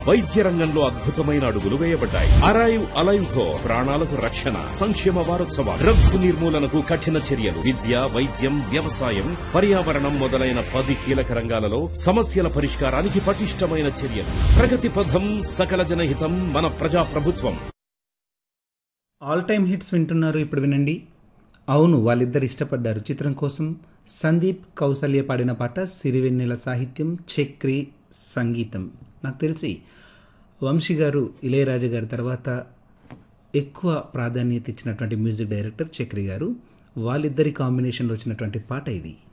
వైద్య రంగంలో అద్భుతమైన అడుగులు వేయబడ్డాయి అరైవ్ అలైవ్ తో ప్రాణాలకు రక్షణ సంక్షేమ వారోత్సవం డ్రగ్స్ నిర్మూలనకు కఠిన చర్యలు విద్య వైద్యం వ్యవసాయం పర్యావరణం మొదలైన పది కీలక రంగాలలో సమస్యల పరిష్కారానికి పటిష్టమైన చర్యలు ప్రగతి పథం సకల జనహితం మన ప్రజా ప్రభుత్వం ఆల్ టైమ్ హిట్స్ వింటున్నారు ఇప్పుడు వినండి అవును వాళ్ళిద్దరు ఇష్టపడ్డారు చిత్రం కోసం సందీప్ కౌసల్య పాడిన పాట సిరివెన్నెల సాహిత్యం చక్రి సంగీతం నాకు తెలిసి వంశీ గారు ఇళయరాజా గారి తర్వాత ఎక్కువ ప్రాధాన్యత ఇచ్చినటువంటి మ్యూజిక్ డైరెక్టర్ చక్రి గారు వాళ్ళిద్దరి కాంబినేషన్లో వచ్చినటువంటి పాట ఇది